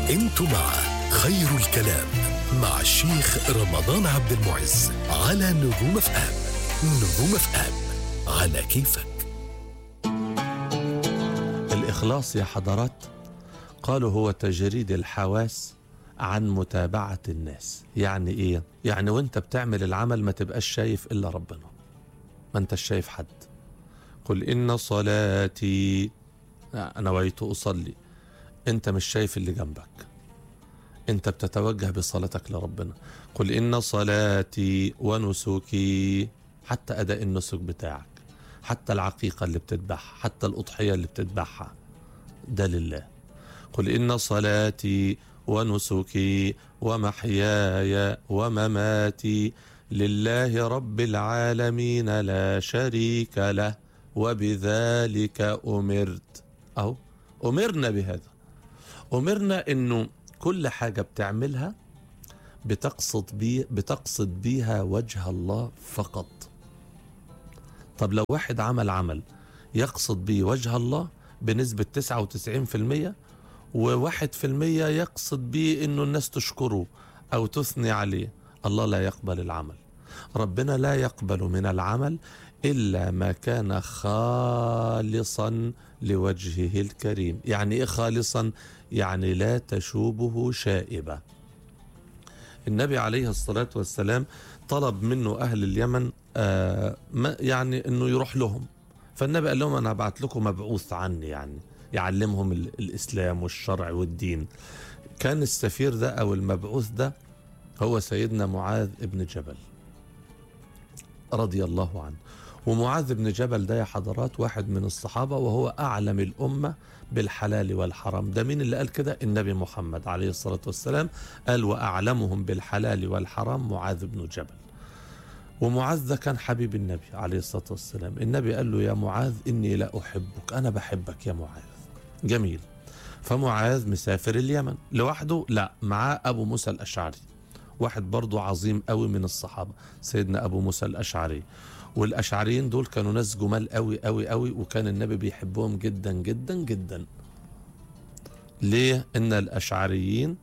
انتوا مع خير الكلام مع الشيخ رمضان عبد المعز على نجوم اف ام نجوم اف ام على كيفك الإخلاص يا حضرات قالوا هو تجريد الحواس عن متابعة الناس يعني إيه؟ يعني وانت بتعمل العمل ما تبقاش شايف إلا ربنا ما انت شايف حد قل إن صلاتي نويت أصلي انت مش شايف اللي جنبك انت بتتوجه بصلاتك لربنا قل إن صلاتي ونسكي حتى أداء النسك بتاعك حتى العقيقة اللي بتذبحها حتى الأضحية اللي بتذبحها ده لله قل إن صلاتي ونسكي ومحياي ومماتي لله رب العالمين لا شريك له وبذلك أمرت أو أمرنا بهذا أمرنا إنه كل حاجة بتعملها بتقصد بي بتقصد بيها وجه الله فقط طب لو واحد عمل عمل يقصد بيه وجه الله بنسبة 99% وواحد في المية يقصد بيه انه الناس تشكره او تثني عليه الله لا يقبل العمل ربنا لا يقبل من العمل الا ما كان خالصا لوجهه الكريم يعني ايه خالصا يعني لا تشوبه شائبه النبي عليه الصلاه والسلام طلب منه اهل اليمن آه ما يعني انه يروح لهم فالنبي قال لهم انا هبعت لكم مبعوث عني يعني يعلمهم ال- الاسلام والشرع والدين كان السفير ده او المبعوث ده هو سيدنا معاذ ابن جبل رضي الله عنه ومعاذ بن جبل ده يا حضرات واحد من الصحابة وهو أعلم الأمة بالحلال والحرام ده مين اللي قال كده النبي محمد عليه الصلاة والسلام قال وأعلمهم بالحلال والحرام معاذ بن جبل ومعاذ ده كان حبيب النبي عليه الصلاة والسلام النبي قال له يا معاذ إني لا أحبك أنا بحبك يا معاذ جميل فمعاذ مسافر اليمن لوحده لا معاه أبو موسى الأشعري واحد برضو عظيم قوي من الصحابة سيدنا أبو موسى الأشعري والأشعريين دول كانوا ناس جمال قوي قوي قوي وكان النبي بيحبهم جدا جدا جدا ليه إن الأشعريين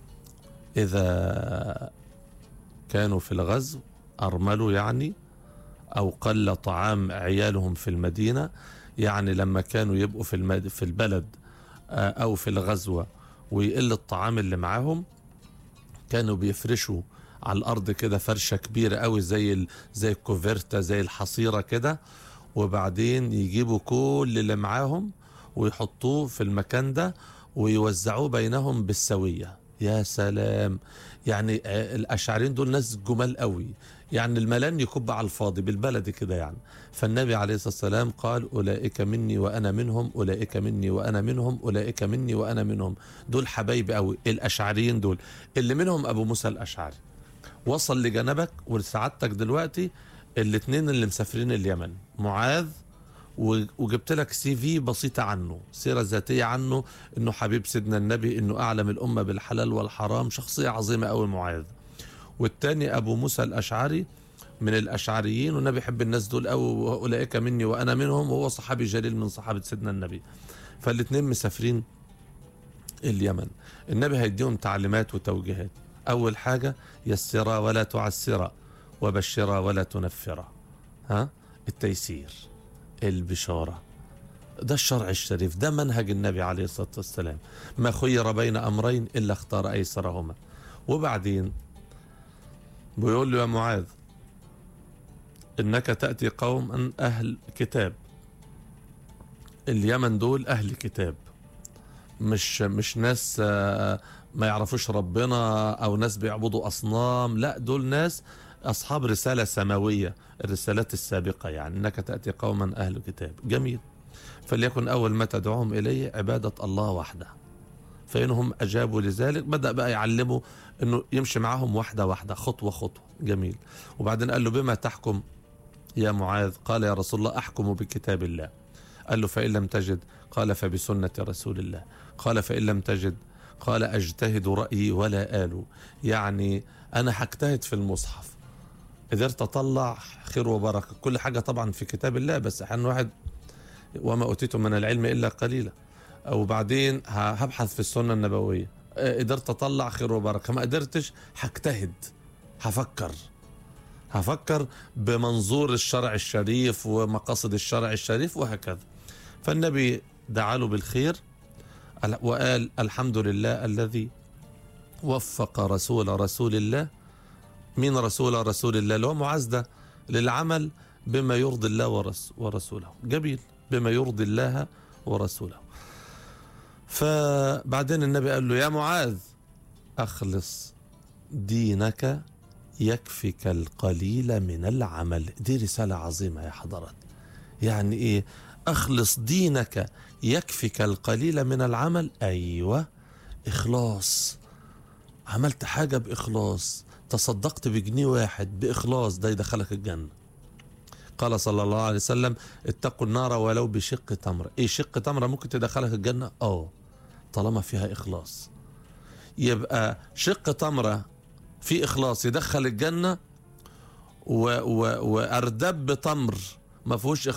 إذا كانوا في الغزو أرملوا يعني أو قل طعام عيالهم في المدينة يعني لما كانوا يبقوا في المد... في البلد آه، أو في الغزوة ويقل الطعام اللي معاهم كانوا بيفرشوا على الأرض كده فرشة كبيرة قوي زي ال... زي الكوفرتا زي الحصيرة كده وبعدين يجيبوا كل اللي معاهم ويحطوه في المكان ده ويوزعوه بينهم بالسوية يا سلام يعني آه، الأشعرين دول ناس جمال قوي يعني الملان يكب على الفاضي بالبلد كده يعني فالنبي عليه الصلاة والسلام قال أولئك مني وأنا منهم أولئك مني وأنا منهم أولئك مني وأنا منهم دول حبايبي قوي الأشعريين دول اللي منهم أبو موسى الأشعري وصل لجنبك ولسعادتك دلوقتي الاثنين اللي مسافرين اليمن معاذ و- وجبت لك سي في بسيطة عنه سيرة ذاتية عنه انه حبيب سيدنا النبي انه اعلم الامة بالحلال والحرام شخصية عظيمة قوي معاذ والتاني ابو موسى الاشعري من الاشعريين والنبي يحب الناس دول قوي واولئك مني وانا منهم وهو صحابي جليل من صحابة سيدنا النبي فالاثنين مسافرين اليمن النبي هيديهم تعليمات وتوجيهات اول حاجة يسرا ولا تعسرا وبشرا ولا تنفرا ها التيسير البشارة ده الشرع الشريف ده منهج النبي عليه الصلاة والسلام ما خير بين أمرين إلا اختار أيسرهما وبعدين بيقول له يا معاذ إنك تأتي قوما أهل كتاب اليمن دول أهل كتاب مش مش ناس آه، ما يعرفوش ربنا أو ناس بيعبدوا أصنام لا دول ناس أصحاب رسالة سماوية الرسالات السابقة يعني إنك تأتي قوما أهل كتاب جميل فليكن أول ما تدعوهم إليه عبادة الله وحده فإنهم أجابوا لذلك بدأ بقى يعلموا أنه يمشي معهم واحدة واحدة خطوة خطوة جميل وبعدين قال له بما تحكم يا معاذ قال يا رسول الله أحكم بكتاب الله قال له فإن لم تجد قال فبسنة رسول الله قال فإن لم تجد قال أجتهد رأيي ولا آل يعني أنا هجتهد في المصحف قدرت أطلع خير وبركة كل حاجة طبعا في كتاب الله بس أحيانا واحد وما أوتيتم من العلم إلا قليلا وبعدين ه- هبحث في السنة النبوية آه، قدرت اطلع خير وبركه ما قدرتش هجتهد هفكر هفكر بمنظور الشرع الشريف ومقاصد الشرع الشريف وهكذا فالنبي دعا له بالخير وقال الحمد لله الذي وفق رسول رسول الله من رسول رسول الله اللي هو معاذ ده للعمل بما يرضي الله ورس ورسوله جميل بما يرضي الله ورسوله فبعدين النبي قال له يا معاذ أخلص دينك يكفك القليل من العمل دي رسالة عظيمة يا حضرات يعني إيه أخلص دينك يكفك القليل من العمل أيوة إخلاص عملت حاجة بإخلاص تصدقت بجنيه واحد بإخلاص ده يدخلك الجنة قال صلى الله عليه وسلم اتقوا النار ولو بشق تمرة ايه شق تمرة ممكن تدخلك الجنة اه طالما فيها إخلاص يبقى شق تمرة في إخلاص يدخل الجنة و و وأردب تمر ما فيهوش إخلاص